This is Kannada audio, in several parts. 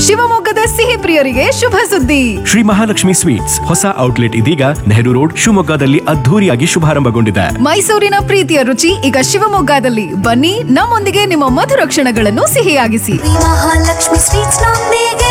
ಶಿವಮೊಗ್ಗದ ಸಿಹಿ ಪ್ರಿಯರಿಗೆ ಶುಭ ಸುದ್ದಿ ಶ್ರೀ ಮಹಾಲಕ್ಷ್ಮಿ ಸ್ವೀಟ್ಸ್ ಹೊಸ ಔಟ್ಲೆಟ್ ಇದೀಗ ನೆಹರು ರೋಡ್ ಶಿವಮೊಗ್ಗದಲ್ಲಿ ಅದ್ಧೂರಿಯಾಗಿ ಶುಭಾರಂಭಗೊಂಡಿದೆ ಮೈಸೂರಿನ ಪ್ರೀತಿಯ ರುಚಿ ಈಗ ಶಿವಮೊಗ್ಗದಲ್ಲಿ ಬನ್ನಿ ನಮ್ಮೊಂದಿಗೆ ನಿಮ್ಮ ಮಧುರ ಕ್ಷಣಗಳನ್ನು ಸಿಹಿಯಾಗಿಸಿ ಮಹಾಲಕ್ಷ್ಮಿ ಸ್ವೀಟ್ಸ್ ನೊಂದಿಗೆ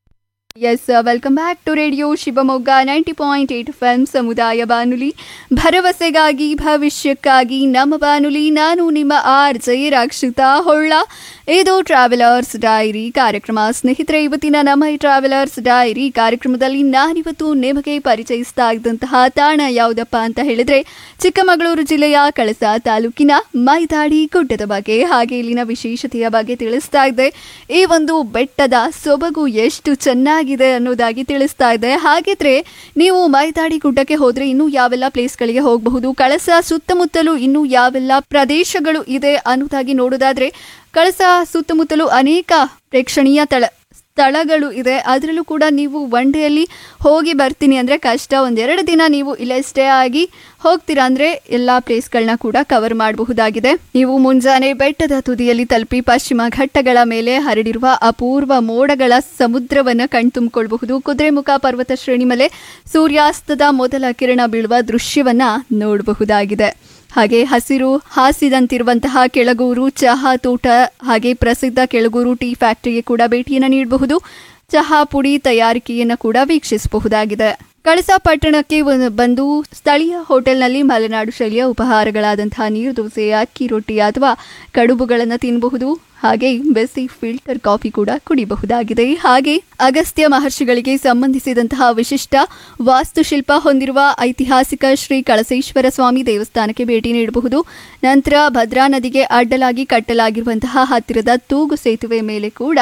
yes welcome back to radio Shivamogga ninety point eight F M ಸಮುದಾಯ ಬಾನುಲಿ ಭರವಸೆಗಾಗಿ ಭವಿಷ್ಯಕ್ಕಾಗಿ ನಮ್ಮ ಬಾನುಲಿ ನಾನು ನಿಮ್ಮ ಆರ್ ಜೆ ರಕ್ಷಿತಾ ಹೊಳ್ಳ ಇದು ಟ್ರಾವೆಲರ್ಸ್ ಡೈರಿ ಕಾರ್ಯಕ್ರಮ ಸ್ನೇಹಿತರೆ ಇವತ್ತಿನ ನಮ್ಮ ಈ ಟ್ರಾವೆಲರ್ಸ್ ಡೈರಿ ಕಾರ್ಯಕ್ರಮದಲ್ಲಿ ನಾನಿವತ್ತು ನಿಮಗೆ ಪರಿಚಯಿಸ್ತಾ ಇದ್ದಂತಹ ತಾಣ ಯಾವುದಪ್ಪ ಅಂತ ಹೇಳಿದ್ರೆ ಚಿಕ್ಕಮಗಳೂರು ಜಿಲ್ಲೆಯ ಕಳಸ ತಾಲೂಕಿನ ಮೈದಾಡಿ ಗುಡ್ಡದ ಬಗ್ಗೆ ಹಾಗೆ ಇಲ್ಲಿನ ವಿಶೇಷತೆಯ ಬಗ್ಗೆ ತಿಳಿಸ್ತಾ ಇದ್ದೆ ಈ ಒಂದು ಬೆಟ್ಟದ ಸೊಬಗು ಎಷ್ಟು ಚೆನ್ನಾಗಿದೆ ಅನ್ನೋದಾಗಿ ತಿಳಿಸ್ತಾ ಇದೆ ಹಾಗಿದ್ರೆ ನೀವು ಮೈದಾಡಿ ಗುಡ್ಡಕ್ಕೆ ಹೋದ್ರೆ ಇನ್ನು ಯಾವೆಲ್ಲ ಪ್ಲೇಸ್ಗಳಿಗೆ ಹೋಗಬಹುದು ಕಳಸ ಸುತ್ತಮುತ್ತಲೂ ಇನ್ನು ಯಾವೆಲ್ಲ ಪ್ರದೇಶಗಳು ಇದೆ ಅನ್ನೋದಾಗಿ ನೋಡೋದಾದ್ರೆ ಕಳಸ ಸುತ್ತಮುತ್ತಲೂ ಅನೇಕ ಪ್ರೇಕ್ಷಣೀಯ ತಳ ಸ್ಥಳಗಳು ಇದೆ ಅದರಲ್ಲೂ ಕೂಡ ನೀವು ಒನ್ ಡೇಯಲ್ಲಿ ಹೋಗಿ ಬರ್ತೀನಿ ಅಂದರೆ ಕಷ್ಟ ಒಂದೆರಡು ದಿನ ನೀವು ಇಲ್ಲೇ ಸ್ಟೇ ಆಗಿ ಹೋಗ್ತೀರಾ ಅಂದರೆ ಎಲ್ಲ ಪ್ಲೇಸ್ಗಳನ್ನ ಕೂಡ ಕವರ್ ಮಾಡಬಹುದಾಗಿದೆ ನೀವು ಮುಂಜಾನೆ ಬೆಟ್ಟದ ತುದಿಯಲ್ಲಿ ತಲುಪಿ ಪಶ್ಚಿಮ ಘಟ್ಟಗಳ ಮೇಲೆ ಹರಡಿರುವ ಅಪೂರ್ವ ಮೋಡಗಳ ಸಮುದ್ರವನ್ನು ಕಣ್ತುಂಬಿಕೊಳ್ಬಹುದು ಕುದುರೆಮುಖ ಪರ್ವತ ಶ್ರೇಣಿ ಮೇಲೆ ಸೂರ್ಯಾಸ್ತದ ಮೊದಲ ಕಿರಣ ಬೀಳುವ ದೃಶ್ಯವನ್ನ ನೋಡಬಹುದಾಗಿದೆ ಹಾಗೆ ಹಸಿರು ಹಾಸಿದಂತಿರುವಂತಹ ಕೆಳಗೂರು ಚಹಾ ತೋಟ ಹಾಗೆ ಪ್ರಸಿದ್ಧ ಕೆಳಗೂರು ಟೀ ಫ್ಯಾಕ್ಟರಿಗೆ ಕೂಡ ಭೇಟಿಯನ್ನು ನೀಡಬಹುದು ಚಹಾ ಪುಡಿ ತಯಾರಿಕೆಯನ್ನು ಕೂಡ ವೀಕ್ಷಿಸಬಹುದಾಗಿದೆ ಕಳಸ ಪಟ್ಟಣಕ್ಕೆ ಒಂದು- ಬಂದು ಸ್ಥಳೀಯ ಹೋಟೆಲ್ನಲ್ಲಿ ಮಲೆನಾಡು ಶೈಲಿಯ ಉಪಹಾರಗಳಾದಂತಹ ನೀರು ದೋಸೆ ಅಕ್ಕಿ ರೊಟ್ಟಿ ಅಥವಾ ಕಡುಬುಗಳನ್ನು ತಿನ್ನಬಹುದು ಹಾಗೆ ಬೆಸಿ ಫಿಲ್ಟರ್ ಕಾಫಿ ಕೂಡ ಕುಡಿಬಹುದಾಗಿದೆ ಹಾಗೆ ಅಗಸ್ತ್ಯ ಮಹರ್ಷಿಗಳಿಗೆ ಸಂಬಂಧಿಸಿದಂತಹ ವಿಶಿಷ್ಟ ವಾಸ್ತುಶಿಲ್ಪ ಹೊಂದಿರುವ ಐತಿಹಾಸಿಕ ಶ್ರೀ ಕಳಸೇಶ್ವರ ಸ್ವಾಮಿ ದೇವಸ್ಥಾನಕ್ಕೆ ಭೇಟಿ ನೀಡಬಹುದು ನಂತರ ಭದ್ರಾ ನದಿಗೆ ಅಡ್ಡಲಾಗಿ ಕಟ್ಟಲಾಗಿರುವಂತಹ ಹತ್ತಿರದ ತೂಗು ಸೇತುವೆ ಮೇಲೆ ಕೂಡ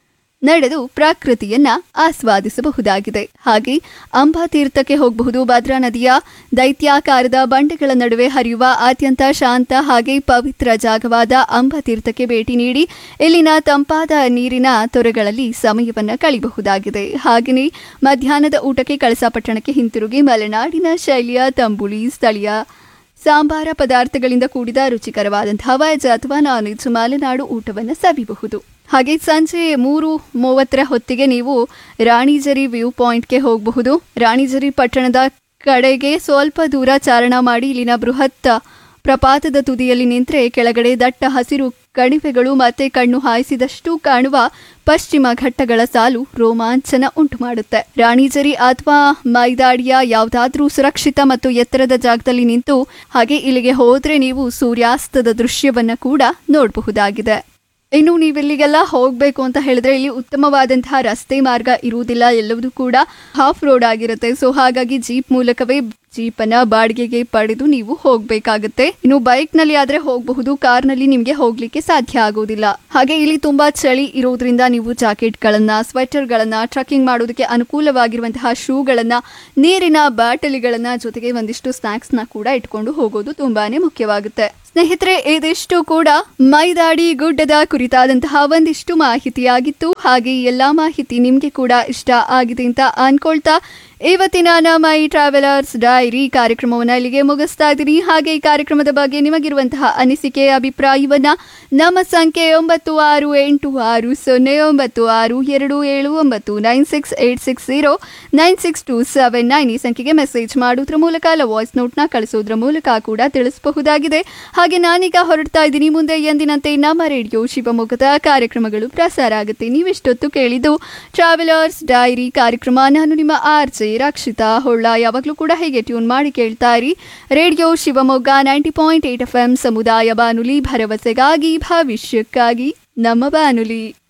ನಡೆದು ಪ್ರಕೃತಿಯನ್ನ ಆಸ್ವಾದಿಸಬಹುದಾಗಿದೆ ಹಾಗೆ ಅಂಬಾ ತೀರ್ಥಕ್ಕೆ ಹೋಗಬಹುದು ಭದ್ರಾ ನದಿಯ ದೈತ್ಯಾಕಾರದ ಬಂಡೆಗಳ ನಡುವೆ ಹರಿಯುವ ಅತ್ಯಂತ ಶಾಂತ ಹಾಗೆ ಪವಿತ್ರ ಜಾಗವಾದ ಅಂಬಾ ತೀರ್ಥಕ್ಕೆ ಭೇಟಿ ನೀಡಿ ಇಲ್ಲಿನ ತಂಪಾದ ನೀರಿನ ತೊರೆಗಳಲ್ಲಿ ಸಮಯವನ್ನ ಕಳೆಯಬಹುದಾಗಿದೆ ಹಾಗೆಯೇ ಮಧ್ಯಾಹ್ನದ ಊಟಕ್ಕೆ ಕಳಸಾ ಪಟ್ಟಣಕ್ಕೆ ಹಿಂತಿರುಗಿ ಮಲೆನಾಡಿನ ಶೈಲಿಯ ತಂಬುಳಿ ಸ್ಥಳೀಯ ಸಾಂಬಾರ ಪದಾರ್ಥಗಳಿಂದ ಕೂಡಿದ ರುಚಿಕರವಾದಂತಹ ವೆಜ್ ಅಥವಾ ನಾನ್ ವೆಜ್ ಮಲೆನಾಡು ಊಟವನ್ನು ಸವಿಬಹುದು ಹಾಗೆ ಸಂಜೆ ಮೂರು ಮೂವತ್ತರ ಹೊತ್ತಿಗೆ ನೀವು ರಾಣಿಜರಿ ವ್ಯೂ ಪಾಯಿಂಟ್ಗೆ ಹೋಗಬಹುದು ರಾಣಿಜರಿ ಪಟ್ಟಣದ ಕಡೆಗೆ ಸ್ವಲ್ಪ ದೂರ ಚಾರಣ ಮಾಡಿ ಇಲ್ಲಿನ ಬೃಹತ್ ಪ್ರಪಾತದ ತುದಿಯಲ್ಲಿ ನಿಂತರೆ ಕೆಳಗಡೆ ದಟ್ಟ ಹಸಿರು ಕಣಿವೆಗಳು ಮತ್ತೆ ಕಣ್ಣು ಹಾಯಿಸಿದಷ್ಟು ಕಾಣುವ ಪಶ್ಚಿಮ ಘಟ್ಟಗಳ ಸಾಲು ರೋಮಾಂಚನ ಉಂಟು ಮಾಡುತ್ತೆ ರಾಣಿಜರಿ ಅಥವಾ ಮೈದಾಡಿಯ ಯಾವುದಾದ್ರೂ ಸುರಕ್ಷಿತ ಮತ್ತು ಎತ್ತರದ ಜಾಗದಲ್ಲಿ ನಿಂತು ಹಾಗೆ ಇಲ್ಲಿಗೆ ಹೋದ್ರೆ ನೀವು ಸೂರ್ಯಾಸ್ತದ ದೃಶ್ಯವನ್ನ ಕೂಡ ನೋಡಬಹುದಾಗಿದೆ ಇನ್ನು ನೀವಿಲ್ಲಿಗೆಲ್ಲ ಹೋಗಬೇಕು ಅಂತ ಹೇಳಿದ್ರೆ ಇಲ್ಲಿ ಉತ್ತಮವಾದಂತಹ ರಸ್ತೆ ಮಾರ್ಗ ಇರುವುದಿಲ್ಲ ಎಲ್ಲವೂ ಕೂಡ ಹಾಫ್ ರೋಡ್ ಆಗಿರುತ್ತೆ ಸೊ ಹಾಗಾಗಿ ಜೀಪ್ ಮೂಲಕವೇ ಜೀಪನ್ನ ಬಾಡಿಗೆಗೆ ಪಡೆದು ನೀವು ಹೋಗಬೇಕಾಗುತ್ತೆ ಇನ್ನು ಬೈಕ್ ನಲ್ಲಿ ಆದ್ರೆ ಹೋಗಬಹುದು ಕಾರ್ನಲ್ಲಿ ನಿಮ್ಗೆ ಹೋಗ್ಲಿಕ್ಕೆ ಸಾಧ್ಯ ಆಗುವುದಿಲ್ಲ ಹಾಗೆ ಇಲ್ಲಿ ತುಂಬಾ ಚಳಿ ಇರೋದ್ರಿಂದ ನೀವು ಜಾಕೆಟ್ ಗಳನ್ನ ಸ್ವೆಟರ್ ಗಳನ್ನ ಟ್ರಕ್ಕಿಂಗ್ ಮಾಡೋದಕ್ಕೆ ಅನುಕೂಲವಾಗಿರುವಂತಹ ಶೂಗಳನ್ನ ನೀರಿನ ಬಾಟಲಿಗಳನ್ನ ಜೊತೆಗೆ ಒಂದಿಷ್ಟು ಸ್ನಾಕ್ಸ್ ನ ಕೂಡ ಇಟ್ಕೊಂಡು ಹೋಗೋದು ತುಂಬಾನೇ ಮುಖ್ಯವಾಗುತ್ತೆ ಸ್ನೇಹಿತರೆ ಇದಿಷ್ಟು ಕೂಡ ಮೈದಾಡಿ ಗುಡ್ಡದ ಕುರಿತಾದಂತಹ ಒಂದಿಷ್ಟು ಮಾಹಿತಿಯಾಗಿತ್ತು ಹಾಗೆ ಈ ಎಲ್ಲಾ ಮಾಹಿತಿ ನಿಮ್ಗೆ ಕೂಡ ಇಷ್ಟ ಆಗಿದೆ ಅಂತ ಅನ್ಕೊಳ್ತಾ ಇವತ್ತಿನ ನಮ್ಮ ಈ ಟ್ರಾವೆಲರ್ಸ್ ಡೈರಿ ಕಾರ್ಯಕ್ರಮವನ್ನು ಇಲ್ಲಿಗೆ ಮುಗಿಸ್ತಾ ಇದ್ದೀನಿ ಹಾಗೆ ಈ ಕಾರ್ಯಕ್ರಮದ ಬಗ್ಗೆ ನಿಮಗಿರುವಂತಹ ಅನಿಸಿಕೆ ಅಭಿಪ್ರಾಯವನ್ನ ನಮ್ಮ ಸಂಖ್ಯೆ ಒಂಬತ್ತು ಆರು ಎಂಟು ಆರು ಸೊನ್ನೆ ಒಂಬತ್ತು ಆರು ಎರಡು ಏಳು ಒಂಬತ್ತು nine six eight six zero nine six two seven nine ಈ ಸಂಖ್ಯೆಗೆ ಮೆಸೇಜ್ ಮಾಡೋದ್ರ ಮೂಲಕ ಅಲ್ಲ ವಾಯ್ಸ್ ನೋಟ್ನ ಕಳಿಸೋದ್ರ ಮೂಲಕ ಕೂಡ ತಿಳಿಸಬಹುದಾಗಿದೆ ಹಾಗೆ ನಾನೀಗ ಹೊರಡ್ತಾ ಇದ್ದೀನಿ ಮುಂದೆ ಎಂದಿನಂತೆ ನಮ್ಮ ರೇಡಿಯೋ ಶಿವಮೊಗ್ಗದ ಕಾರ್ಯಕ್ರಮಗಳು ಪ್ರಸಾರ ಆಗುತ್ತೆ ನೀವಿಷ್ಟೊತ್ತು ಕೇಳಿದ್ದು ಟ್ರಾವೆಲರ್ಸ್ ಡೈರಿ ಕಾರ್ಯಕ್ರಮ ನಾನು ನಿಮ್ಮ ಆರ್ ಜೆ ರಕ್ಷಿತಾ ಹೊಳ್ಳ ಯಾವಾಗಲೂ ಕೂಡ ಹೇಗೆ ಟ್ಯೂನ್ ಮಾಡಿ ಕೇಳ್ತಾ ಇರಿ radio Shivamogga ninety point eight F M ಸಮುದಾಯ ಬಾನುಲಿ ಭರವಸೆಗಾಗಿ ಭವಿಷ್ಯಕ್ಕಾಗಿ ನಮ್ಮ ಬಾನುಲಿ